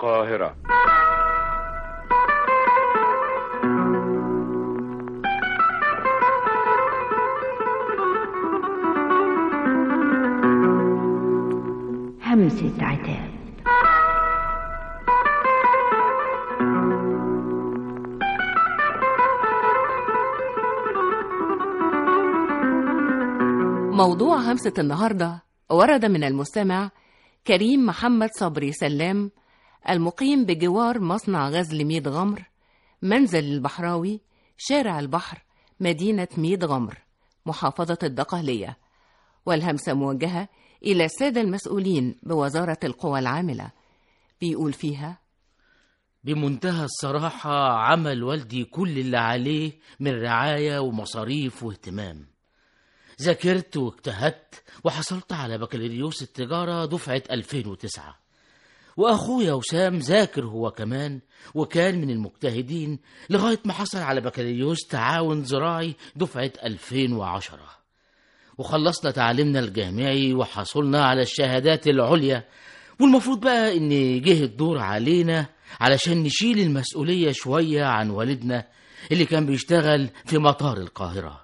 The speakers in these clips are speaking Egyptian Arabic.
القاهرة همسة عتاب موضوع همسة النهاردة ورد من المستمع كريم محمد صبري سلام المقيم بجوار مصنع غزل ميد غمر منزل البحراوي شارع البحر مدينة ميد غمر محافظة الدقهلية والهمسة موجهة إلى السادة المسؤولين بوزارة القوى العاملة بيقول فيها بمنتهى الصراحة عمل والدي كل اللي عليه من رعاية ومصاريف واهتمام ذاكرت واجتهدت وحصلت على بكالوريوس التجارة دفعة 2009 وأخويا وسام ذاكر هو كمان وكان من المجتهدين لغاية ما حصل على بكالوريوس تعاون زراعي دفعة 2010 وخلصنا تعليمنا الجامعي وحصلنا على الشهادات العليا والمفروض بقى إن جه الدور علينا علشان نشيل المسؤولية شوية عن والدنا اللي كان بيشتغل في مطار القاهرة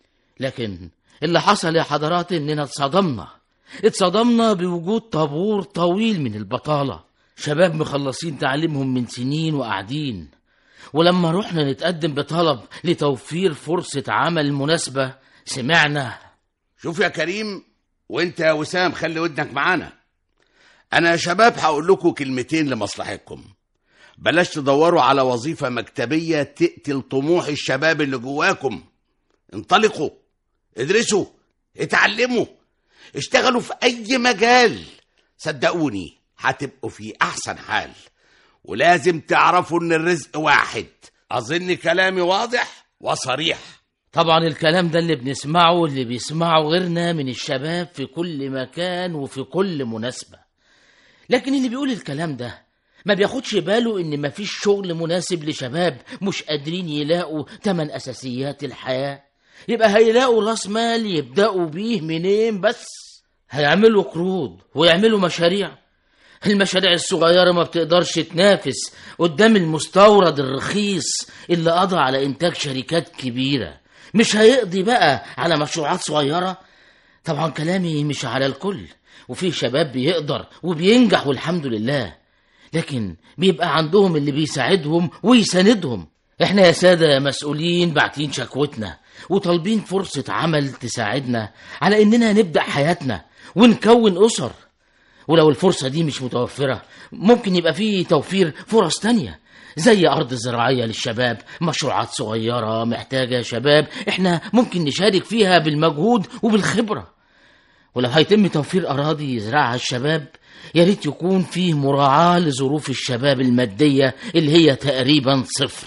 لكن اللي حصل يا حضرات إننا اتصدمنا اتصدمنا بوجود طابور طويل من البطالة شباب مخلصين تعليمهم من سنين وقاعدين ولما رحنا نتقدم بطلب لتوفير فرصة عمل مناسبة سمعنا شوف يا كريم وانت يا وسام خلي ودنك معانا انا يا شباب هقول لكم كلمتين لمصلحتكم بلاش تدوروا على وظيفة مكتبية تقتل طموح الشباب اللي جواكم انطلقوا ادرسوا اتعلموا اشتغلوا في اي مجال صدقوني هتبقوا في احسن حال ولازم تعرفوا ان الرزق واحد اظن كلامي واضح وصريح طبعا الكلام ده اللي بنسمعه اللي بيسمعه غيرنا من الشباب في كل مكان وفي كل مناسبة لكن اللي بيقول الكلام ده ما بياخدش باله ان مفيش شغل مناسب لشباب مش قادرين يلاقوا تمن اساسيات الحياة يبقى هيلاقوا راس مال يبدأوا بيه منين بس هيعملوا قروض ويعملوا مشاريع المشاريع الصغيرة ما بتقدرش تنافس قدام المستورد الرخيص اللي قضى على إنتاج شركات كبيرة مش هيقضي بقى على مشروعات صغيرة طبعا كلامي مش على الكل وفي شباب بيقدر وبينجح والحمد لله لكن بيبقى عندهم اللي بيساعدهم ويساندهم احنا يا سادة مسؤولين باعتين شكوتنا وطالبين فرصة عمل تساعدنا على اننا نبدأ حياتنا ونكون أسر ولو الفرصة دي مش متوفرة ممكن يبقى فيه توفير فرص تانية زي أرض زراعية للشباب مشروعات صغيرة محتاجة شباب احنا ممكن نشارك فيها بالمجهود وبالخبرة ولو هيتم توفير أراضي يزرعها الشباب يا ريت يكون فيه مراعاة لظروف الشباب المادية اللي هي تقريبا صفر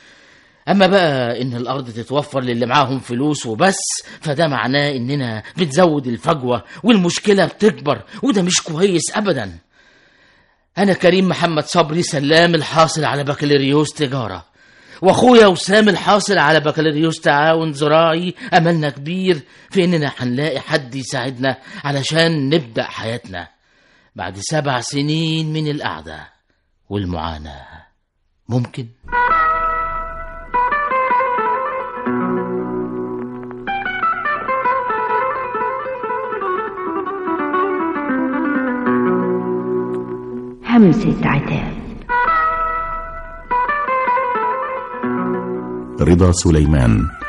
أما بقى إن الأرض تتوفر للي معاهم فلوس وبس فده معناه إننا بتزود الفجوة والمشكلة بتكبر وده مش كويس أبدا أنا كريم محمد صبري سلام الحاصل على بكالوريوس تجارة وأخويا وسام الحاصل على بكالوريوس تعاون زراعي أملنا كبير في إننا هنلاقي حد يساعدنا علشان نبدأ حياتنا بعد سبع سنين من القعدة والمعاناة ممكن؟ همسة عتاب رضا سليمان